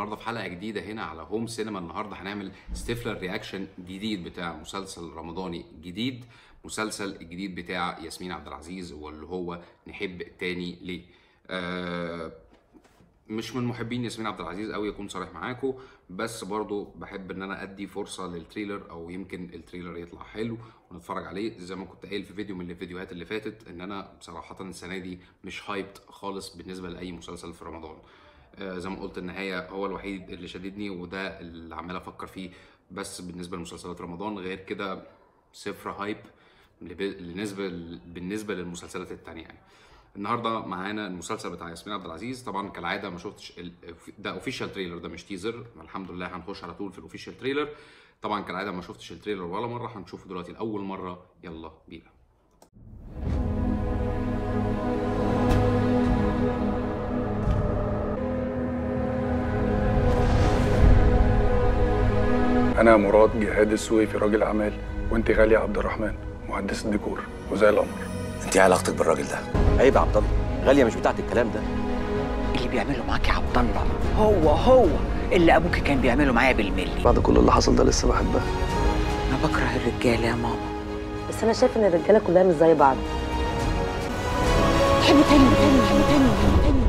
النهارده في حلقه جديده هنا على هوم سينما النهارده هنعمل ستيفلر رياكشن جديد بتاع مسلسل رمضاني جديد مسلسل الجديد بتاع ياسمين عبد العزيز واللي هو نحب تاني ليه آه مش من محبين ياسمين عبد العزيز قوي اكون صريح معاكم بس برضو بحب ان انا ادي فرصه للتريلر او يمكن التريلر يطلع حلو ونتفرج عليه زي ما كنت قايل في فيديو من الفيديوهات اللي فاتت ان انا بصراحه السنه دي مش هايبت خالص بالنسبه لاي مسلسل في رمضان آه زي ما قلت النهايه هو الوحيد اللي شددني وده اللي عمال افكر فيه بس بالنسبه لمسلسلات رمضان غير كده صفر هايب بالنسبه بالنسبه للمسلسلات التانية يعني النهارده معانا المسلسل بتاع ياسمين عبد العزيز طبعا كالعاده ما شفتش ال... ده اوفيشال تريلر ده مش تيزر الحمد لله هنخش على طول في الاوفيشال تريلر طبعا كالعاده ما شفتش التريلر ولا مره هنشوفه دلوقتي لاول مره يلا بينا أنا مراد جهاد السويفي راجل أعمال وأنت غالية عبد الرحمن مهندس الديكور وزي القمر انت ايه علاقتك بالراجل ده؟ عيب يا عبد الله غاليه مش بتاعت الكلام ده اللي بيعمله معاك يا عبد الله هو هو اللي ابوك كان بيعمله معايا بالملي بعد كل اللي حصل ده لسه بحبها انا بكره الرجاله يا ماما بس انا شايف ان الرجاله كلها مش زي بعض حلو تاني تاني حلو تاني حلو تاني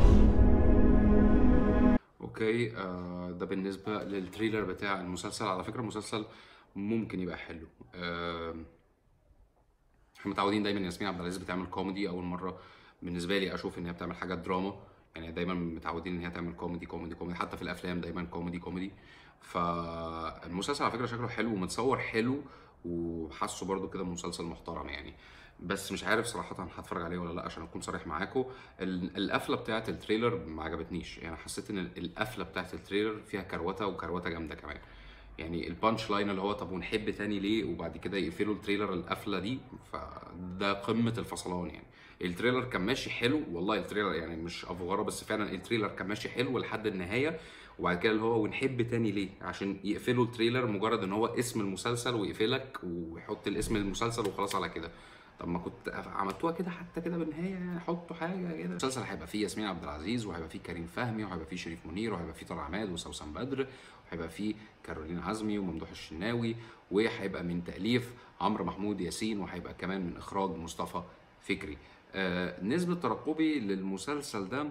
اوكي آه ده بالنسبه للتريلر بتاع المسلسل على فكره المسلسل ممكن يبقى حلو آه احنا متعودين دايما ياسمين عبد العزيز بتعمل كوميدي اول مره بالنسبه لي اشوف ان هي بتعمل حاجات دراما يعني دايما متعودين ان هي تعمل كوميدي كوميدي كوميدي حتى في الافلام دايما كوميدي كوميدي فالمسلسل على فكره شكله حلو ومتصور حلو وحاسه برده كده مسلسل محترم يعني بس مش عارف صراحة هتفرج عليه ولا لا عشان اكون صريح معاكم القفلة بتاعة التريلر ما عجبتنيش يعني حسيت ان القفلة بتاعة التريلر فيها كروتة وكروتة جامدة كمان يعني البانش لاين اللي هو طب ونحب تاني ليه وبعد كده يقفلوا التريلر القفله دي فده قمه الفصلان يعني التريلر كان ماشي حلو والله التريلر يعني مش افوغاره بس فعلا التريلر كان ماشي حلو لحد النهايه وبعد كده اللي هو ونحب تاني ليه عشان يقفلوا التريلر مجرد ان هو اسم المسلسل ويقفلك ويحط الاسم المسلسل وخلاص على كده طب ما كنت عملتوها كده حتى كده بالنهايه يعني حطوا حاجه كده المسلسل هيبقى فيه ياسمين عبد العزيز وهيبقى فيه كريم فهمي وهيبقى فيه شريف منير وهيبقى فيه طارق عماد وسوسن بدر وهيبقى فيه كارولين عزمي وممدوح الشناوي وهيبقى من تاليف عمرو محمود ياسين وهيبقى كمان من اخراج مصطفى فكري آه نسبه ترقبي للمسلسل ده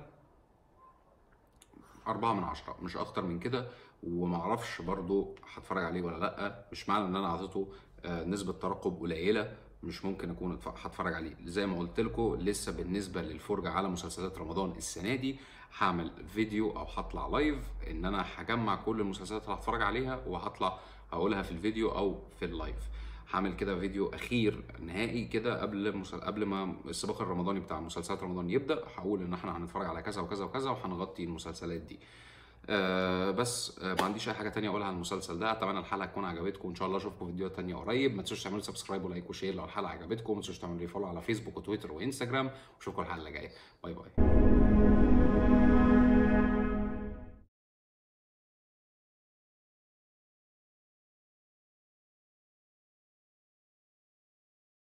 أربعة من عشرة مش أكتر من كده ومعرفش برضو هتفرج عليه ولا لأ مش معنى إن أنا أعطيته آه نسبة ترقب قليلة مش ممكن اكون هتفرج عليه زي ما قلت لكم لسه بالنسبه للفرجه على مسلسلات رمضان السنه دي هعمل فيديو او هطلع لايف ان انا هجمع كل المسلسلات اللي هتفرج عليها وهطلع هقولها في الفيديو او في اللايف هعمل كده فيديو اخير نهائي كده قبل مسل... قبل ما السباق الرمضاني بتاع مسلسلات رمضان يبدا هقول ان احنا هنتفرج على كذا وكذا وكذا وهنغطي المسلسلات دي آه بس آه ما عنديش اي حاجه تانية اقولها عن المسلسل ده اتمنى الحلقه تكون عجبتكم وان شاء الله اشوفكم فيديوهات تانية قريب ما تنسوش تعملوا سبسكرايب ولايك وشير لو الحلقه عجبتكم ما تنسوش تعملوا فولو على فيسبوك وتويتر وانستجرام واشوفكم الحلقه الجايه باي باي